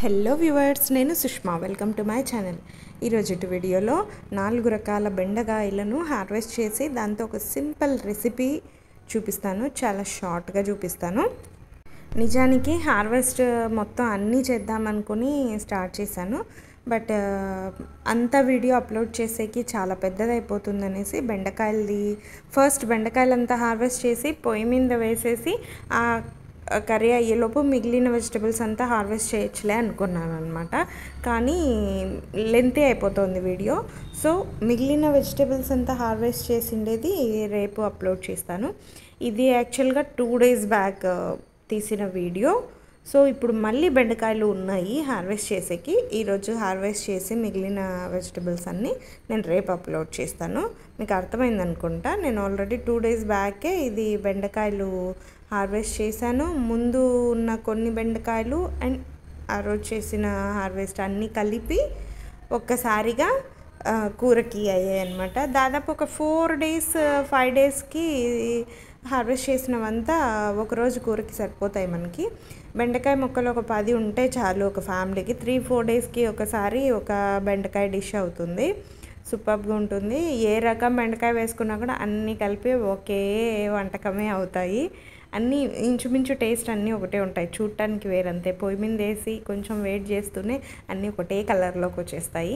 hello viewers నేను Sushma welcome to my channel ఈరోజు వీడియోలో నాలుగు రకాల బెండకాయలను హార్వెస్ట్ చేసి దాంతో ఒక సింపుల్ రెసిపీ చూపిస్తాను చాలా షార్ట్గా చూపిస్తాను నిజానికి హార్వెస్ట్ మొత్తం అన్నీ చేద్దామనుకుని స్టార్ట్ చేశాను బట్ అంత వీడియో అప్లోడ్ చేసేకి చాలా పెద్దదైపోతుంది అనేసి బెండకాయలది ఫస్ట్ బెండకాయలంతా హార్వెస్ట్ చేసి పొయ్యి మీద వేసేసి ఆ కర్రీ అయ్యేలోపు మిగిలిన వెజిటబుల్స్ అంతా హార్వెస్ట్ చేయొచ్చులే అనుకున్నాను అనమాట కానీ లెంతీ అయిపోతుంది వీడియో సో మిగిలిన వెజిటబుల్స్ అంతా హార్వెస్ట్ చేసిండేది రేపు అప్లోడ్ చేస్తాను ఇది యాక్చువల్గా టూ డేస్ బ్యాక్ తీసిన వీడియో సో ఇప్పుడు మళ్ళీ బెండకాయలు ఉన్నాయి హార్వెస్ట్ చేసేకి ఈరోజు హార్వెస్ట్ చేసి మిగిలిన వెజిటబుల్స్ అన్నీ నేను రేపు అప్లోడ్ చేస్తాను మీకు అర్థమైంది అనుకుంటా నేను ఆల్రెడీ టూ డేస్ బ్యాకే ఇది బెండకాయలు హార్వెస్ట్ చేశాను ముందు ఉన్న కొన్ని బెండకాయలు అండ్ ఆ రోజు చేసిన హార్వెస్ట్ అన్నీ కలిపి ఒక్కసారిగా కూరకి అయ్యాయి అనమాట దాదాపు ఒక ఫోర్ డేస్ ఫైవ్ డేస్కి హార్వెస్ట్ చేసినవంతా ఒకరోజు కూరకి సరిపోతాయి మనకి బెండకాయ మొక్కలు ఒక పది ఉంటే చాలు ఒక ఫ్యామిలీకి త్రీ ఫోర్ డేస్కి ఒకసారి ఒక బెండకాయ డిష్ అవుతుంది సూపర్గా ఉంటుంది ఏ రకం బెండకాయ వేసుకున్నా కూడా అన్నీ కలిపి ఒకే వంటకమే అవుతాయి అన్నీ ఇంచుమించు టేస్ట్ అన్నీ ఒకటే ఉంటాయి చూడటానికి వేరంతే పొయ్యి మీద వేసి కొంచెం వెయిట్ చేస్తూనే అన్నీ ఒకటే కలర్లోకి వచ్చేస్తాయి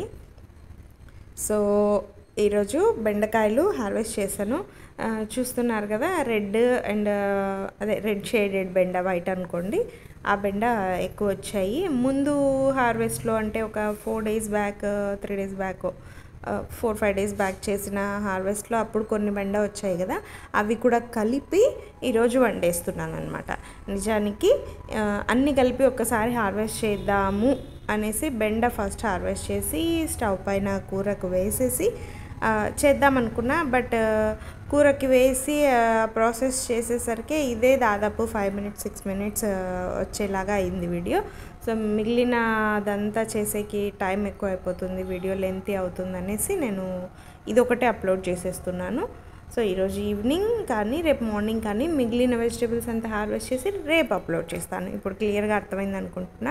సో ఈరోజు బెండకాయలు హార్వెస్ట్ చేశాను చూస్తున్నారు కదా రెడ్ అండ్ అదే రెడ్ షేడెడ్ బెండ వైట్ అనుకోండి ఆ బెండ ఎక్కువ వచ్చాయి ముందు హార్వెస్ట్లో అంటే ఒక four days back three days back four five days back చేసిన హార్వెస్ట్లో అప్పుడు కొన్ని బెండ వచ్చాయి కదా అవి కూడా కలిపి ఈరోజు వండేస్తున్నాను అనమాట నిజానికి అన్నీ కలిపి ఒక్కసారి హార్వెస్ట్ చేద్దాము అనేసి బెండ ఫస్ట్ హార్వెస్ట్ చేసి స్టవ్ పైన కూరకు వేసేసి చేద్దామనుకున్నా బట్ కూరకి వేసి ప్రాసెస్ చేసేసరికి ఇదే దాదాపు ఫైవ్ మినిట్స్ సిక్స్ మినిట్స్ వచ్చేలాగా అయింది వీడియో సో మిగిలిన అదంతా చేసేకి టైం ఎక్కువ అయిపోతుంది వీడియో లెంతీ అవుతుంది అనేసి నేను ఇది ఒకటే అప్లోడ్ చేసేస్తున్నాను సో ఈరోజు ఈవినింగ్ కానీ రేపు మార్నింగ్ కానీ మిగిలిన వెజిటేబుల్స్ అంతా హార్వెస్ట్ చేసి రేపు అప్లోడ్ చేస్తాను ఇప్పుడు క్లియర్గా అర్థమైంది అనుకుంటున్నా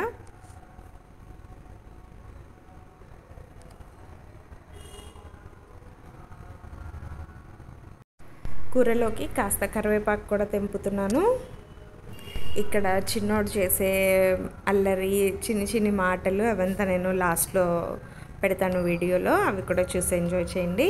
కూరలోకి కాస్త కరివేపాకు కూడా తెంపుతున్నాను ఇక్కడ చిన్నోడు చేసే అల్లరి చిన్ని చిన్ని మాటలు అవంతా నేను లాస్ట్లో పెడతాను వీడియోలో అవి కూడా చూసి ఎంజాయ్ చేయండి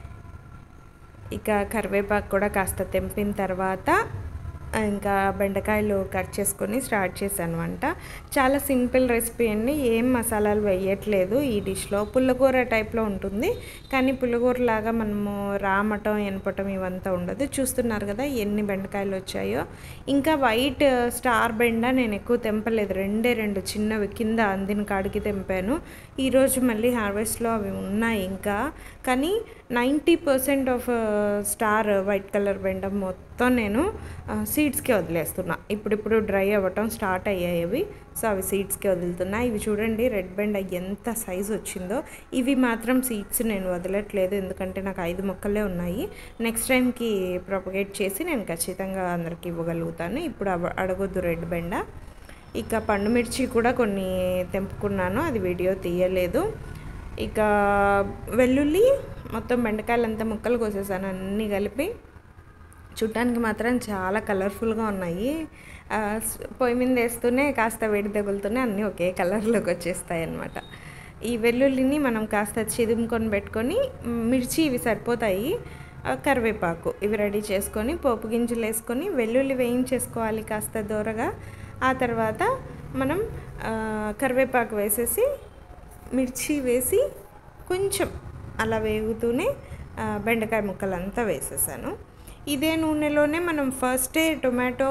ఇక కరివేపాకు కూడా కాస్త తెంపిన తర్వాత ఇంకా బెండకాయలు కట్ చేసుకొని స్టార్ట్ చేశాను వంట చాలా సింపుల్ రెసిపీ అండి ఏం మసాలాలు వేయట్లేదు ఈ డిష్లో పుల్లకూర టైప్లో ఉంటుంది కానీ పుల్లకూర లాగా మనము రామటం ఎనపటం ఇవంతా ఉండదు చూస్తున్నారు కదా ఎన్ని బెండకాయలు వచ్చాయో ఇంకా వైట్ స్టార్ బెండ నేను ఎక్కువ తెంపలేదు రెండే రెండు చిన్నవి కింద అందిన కాడికి తెంపాను ఈరోజు మళ్ళీ హార్వెస్ట్లో అవి ఉన్నాయి ఇంకా కానీ ninety percent of star white colour బెండ మొత్తం నేను సీడ్స్కి వదిలేస్తున్నా ఇప్పుడిప్పుడు డ్రై అవ్వటం స్టార్ట్ అయ్యాయి అవి సో అవి సీడ్స్కి వదులుతున్నా ఇవి చూడండి రెడ్ బెండ ఎంత సైజ్ వచ్చిందో ఇవి మాత్రం సీడ్స్ నేను వదలట్లేదు ఎందుకంటే నాకు ఐదు మొక్కలే ఉన్నాయి నెక్స్ట్ టైంకి ప్రొపగేట్ చేసి నేను ఖచ్చితంగా అందరికి ఇవ్వగలుగుతాను ఇప్పుడు అడగొద్దు రెడ్ బెండ ఇక పండు మిర్చి కూడా కొన్ని తెంపుకున్నాను అది వీడియో తీయలేదు ఇక వెల్లుల్లి మొత్తం బెండకాయలంతా ముక్కలు కోసేసాను అన్నీ కలిపి చూడటానికి మాత్రం చాలా కలర్ఫుల్గా ఉన్నాయి పొయ్యి మీద వేస్తూనే కాస్త వేడి తగులుతూనే అన్నీ ఒకే కలర్లోకి వచ్చేస్తాయి అన్నమాట ఈ వెల్లుల్లిని మనం కాస్త చిదుముకొని పెట్టుకొని మిర్చి ఇవి సరిపోతాయి కరివేపాకు ఇవి రెడీ చేసుకొని పోపు గింజలు వేసుకొని వెల్లుల్లి వేయించేసుకోవాలి కాస్త దూరగా ఆ తర్వాత మనం కరివేపాకు వేసేసి మిర్చి వేసి కొంచెం అలా వేగుతూనే బెండకాయ ముక్కలంతా వేసేసాను ఇదే నూనెలోనే మనం ఫస్టే టొమాటో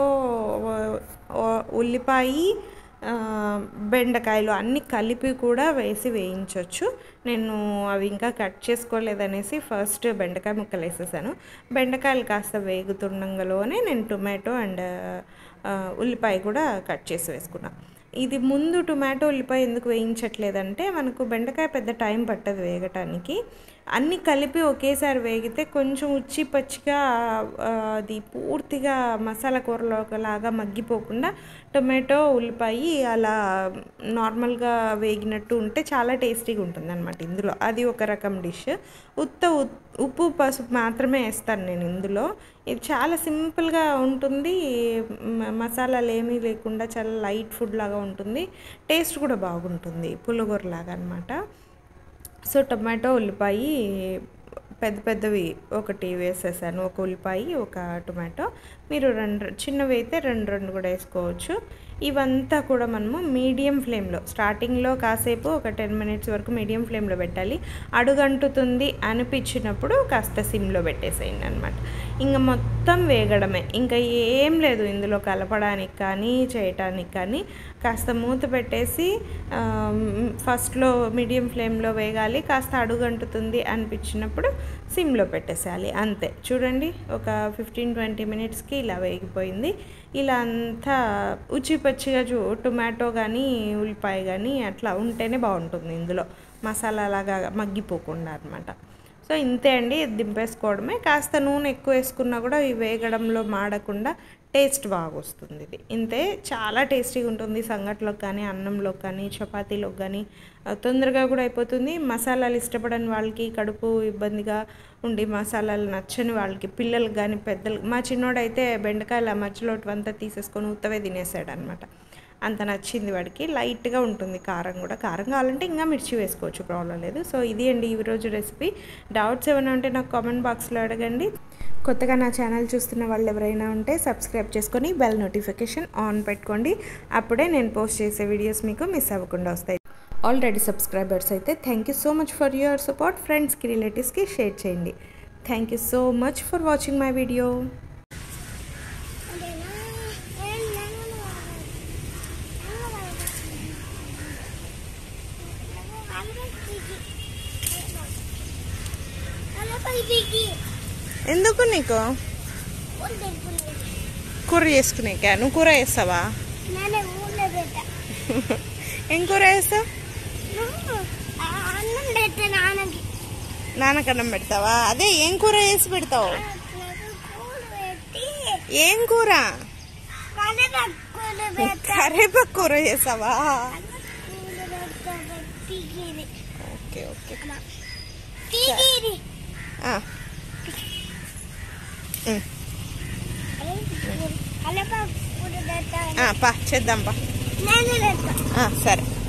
ఉల్లిపాయ బెండకాయలు అన్నీ కలిపి కూడా వేసి వేయించవచ్చు నేను అవి ఇంకా కట్ చేసుకోలేదనేసి ఫస్ట్ బెండకాయ ముక్కలు వేసేసాను బెండకాయలు కాస్త వేగుతుండగానే నేను టొమాటో అండ్ ఉల్లిపాయ కూడా కట్ చేసి వేసుకున్నాను ఇది ముందు టొమాటో ఉల్లిపాయ ఎందుకు వేయించట్లేదంటే మనకు బెండకాయ పెద్ద టైం పట్టదు వేగటానికి అన్నీ కలిపి ఒకేసారి వేగితే కొంచెం ఉచ్చి పచ్చిగా ఆ, అది పూర్తిగా మసాలా కూరలో లాగా మగ్గిపోకుండా టొమాటో ఉల్లిపాయ అలా నార్మల్గా వేగినట్టు ఉంటే చాలా టేస్టీగా ఉంటుంది అనమాట ఇందులో అది ఒక రకం డిష్ ఉత్త ఉ- ఉప్పు పసుపు మాత్రమే వేస్తాను నేను ఇందులో ఇది చాలా సింపుల్గా ఉంటుంది మ- మసాలాలు ఏమీ లేకుండా చాలా లైట్ ఫుడ్ లాగా ఉంటుంది టేస్ట్ కూడా బాగుంటుంది పులిగూర లాగా అనమాట సో టొమాటో ఉల్లిపాయ పెద్ద పెద్దవి ఒకటి వేసేసాను ఒక ఉల్లిపాయ ఒక టొమాటో మీరు రెండు చిన్నవి అయితే రెండు రెండు కూడా వేసుకోవచ్చు ఇవంతా కూడా మనము మీడియం ఫ్లేమ్లో స్టార్టింగ్లో కాసేపు ఒక టెన్ మినిట్స్ వరకు మీడియం ఫ్లేమ్లో పెట్టాలి అడుగంటుతుంది అనిపించినప్పుడు కాస్త సిమ్లో పెట్టేసేయండి అనమాట ఇంకా మొత్తం వేగడమే ఇంకా ఏం లేదు ఇందులో కలపడానికి కానీ చేయటానికి కానీ కాస్త మూత పెట్టేసి ఫస్ట్లో మీడియం ఫ్లేమ్లో వేగాలి కాస్త అడుగంటుతుంది అనిపించినప్పుడు సిమ్లో పెట్టేసేయాలి అంతే చూడండి ఒక ఫిఫ్టీన్ ట్వంటీ మినిట్స్కి ఇలా వేగిపోయింది ఇలా అంతా ఉచి పచ్చిగా చూ టొమాటో కానీ ఉల్లిపాయ కానీ అట్లా ఉంటేనే బాగుంటుంది ఇందులో మసాలా లాగా మగ్గిపోకుండా అనమాట సో ఇంతే అండి ఇది దింపేసుకోవడమే కాస్త నూనె ఎక్కువ వేసుకున్నా కూడా ఇవి వేగడంలో మాడకుండా టేస్ట్ బాగా వస్తుంది ఇది ఇంతే చాలా టేస్టీగా ఉంటుంది సంగట్లోకి కానీ అన్నంలోకి కానీ చపాతీలోకి కానీ ఆ, తొందరగా కూడా అయిపోతుంది మసాలాలు ఇష్టపడని వాళ్ళకి కడుపు ఇబ్బందిగా ఉండి మసాలాలు నచ్చని వాళ్ళకి పిల్లలకి కానీ పెద్దలు మా చిన్నోడైతే బెండకాయల మధ్యలో అంతా తీసేసుకొని ఉత్తవే తినేసాడు అనమాట అంత నచ్చింది వాడికి లైట్గా ఉంటుంది కారం కూడా కారం కావాలంటే ఇంకా మిర్చి వేసుకోవచ్చు ప్రాబ్లం లేదు సో ఇది అండి ఈరోజు రెసిపీ డౌట్స్ ఏమైనా ఉంటే నాకు కామెంట్ బాక్స్లో అడగండి కొత్తగా నా ఛానల్ చూస్తున్న వాళ్ళు ఎవరైనా ఉంటే సబ్స్క్రైబ్ చేసుకొని బెల్ నోటిఫికేషన్ ఆన్ పెట్టుకోండి అప్పుడే నేను పోస్ట్ చేసే వీడియోస్ మీకు మిస్ అవ్వకుండా వస్తాయి ఆల్రెడీ సబ్స్క్రైబర్స్ అయితే thank you so much for your support ఫ్రెండ్స్కి రిలేటివ్స్కి షేర్ చేయండి thank you so much for watching my video ఎందుకు నీకు కూర చేసుకునేకా నువ్వు కూర వేస్తావా ఏం కూర వేస్తావు అన్నం పెట్టే నాన్నకి నాన్నకన్నం పెడతావా అదే ఏం కూర వేసి పెడతావు కూర పెట్టి ఏం కూర కనపక్కలు పెట్ట కరేపాకు కూర చేసావా కూర పెట్టబట్టి ఓకే ఓకే తీగిరి ఆ, ఉమ్, కలప కూర పెట్ట ఆ, పా చేద్దాం పా నేను పెట్ట ఆ, సరే